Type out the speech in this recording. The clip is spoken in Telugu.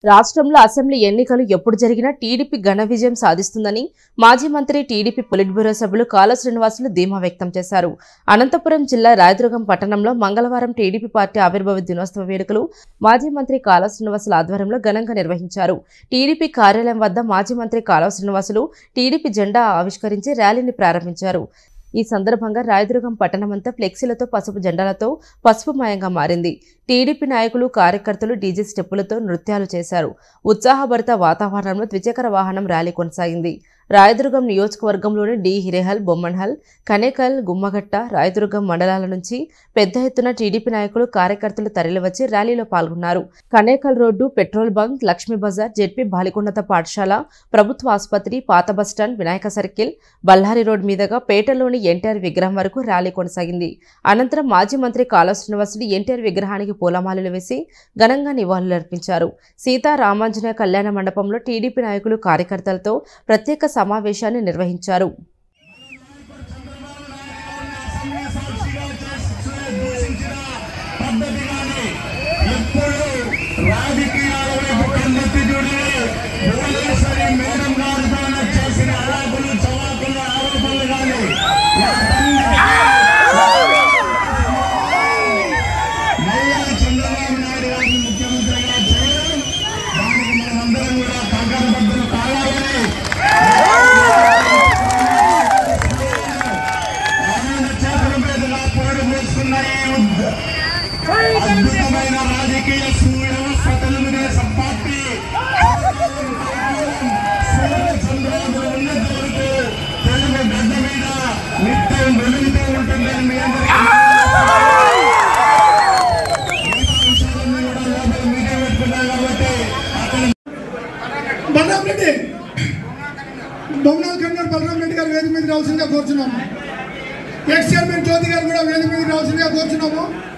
రాష్ట్రంలో అసెంబ్లీ ఎన్నికలు ఎప్పుడు జరిగినా టీడీపీ ఘన విజయం సాధిస్తుందని మాజీ మంత్రి టీడీపీ పొలిట్ బ్యూరో సభ్యులు కాల శ్రీనివాసులు ధీమా వ్యక్తం చేశారు అనంతపురం జిల్లా రాయదుర్గం పట్టణంలో మంగళవారం టీడీపీ పార్టీ ఆవిర్భావ దినోత్సవ వేడుకలు మాజీ మంత్రి కాల శ్రీనివాసుల ఆధ్వర్యంలో ఘనంగా నిర్వహించారు టీడీపీ కార్యాలయం వద్ద మాజీ మంత్రి కాలువ శ్రీనివాసులు టీడీపీ జెండా ఆవిష్కరించి ర్యాలీని ప్రారంభించారు ఈ సందర్భంగా రాయదుర్గం పట్టణమంతా ఫ్లెక్సీలతో పసుపు జెండాలతో పసుపుమయంగా మారింది టీడీపీ నాయకులు కార్యకర్తలు డీజే స్టెప్పులతో నృత్యాలు చేశారు ఉత్సాహభరిత వాతావరణంలో ద్విచక్ర వాహనం ర్యాలీ కొనసాగింది రాయదుర్గం నియోజకవర్గంలోని డి హిరేహల్ బొమ్మన్హల్ కనేకల్ గుమ్మగట్ట రాయదుర్గం మండలాల నుంచి పెద్ద ఎత్తున టీడీపీ నాయకులు కార్యకర్తలు తరలివచ్చి ర్యాలీలో పాల్గొన్నారు Kanekal road petrol bunk Lakshmi Bazar ZP బాలికొండత పాఠశాల ప్రభుత్వ ఆసుపత్రి పాత bus stand Vinayaka circle Ballari road మీదుగా పేటలోని ఎన్టీఆర్ విగ్రహం వరకు ర్యాలీ కొనసాగింది అనంతరం మాజీ మంత్రి కాళ శ్రీనివాసులు ఎన్టీఆర్ విగ్రహానికి పూలమాలలు వేసి ఘనంగా నివాళులర్పించారు సీతారామాంజనేయ కళ్యాణ మండపంలో టీడీపీ నాయకులు కార్యకర్తలతో ప్రత్యేక సమావేశాన్ని నిర్వహించారు పద్ధతి కానీ ఎప్పుడు రాజకీయాల వైపు కన్నెత్తి చూడని భువనేశ్వరి మేడం గారితో చేసిన అరాకులు చవాకులు ఆరోపణలు కానీ మళ్ళా చంద్రబాబు నాయుడు గారిని ముఖ్యమంత్రిగా చేయడం దానికి మనమందరం కూడా కంకణబద్ధులు కావాలని ఆయన చేతుల మీదుగా పోరు వేసుకున్న ఈ ఉద్ద- అద్భుతమైన రాజకీయ సువ్యవస్థ తెలుగుదేశం పార్టీ చంద్రబాబు ఉన్నంత వరకు తెలుగు గడ్డ మీద నిత్యం వెలుగుతూ ఉంటుందని మీ అందరికీ మిగతా విషయాలన్నీ కూడా లోపల మీడియా పెట్టుకున్నాం కాబట్టి అతను బలరాం రెడ్డి బొమ్మనాథ్ కన్వర్ బలరాం రెడ్డి గారు వేదిక మీద రావాల్సిందిగా కోరుచున్నాము ఎక్స్ చైర్మన్ జ్యోతి గారు కూడా వేదిక మీద రావాల్సిందిగా కోరుచున్నాము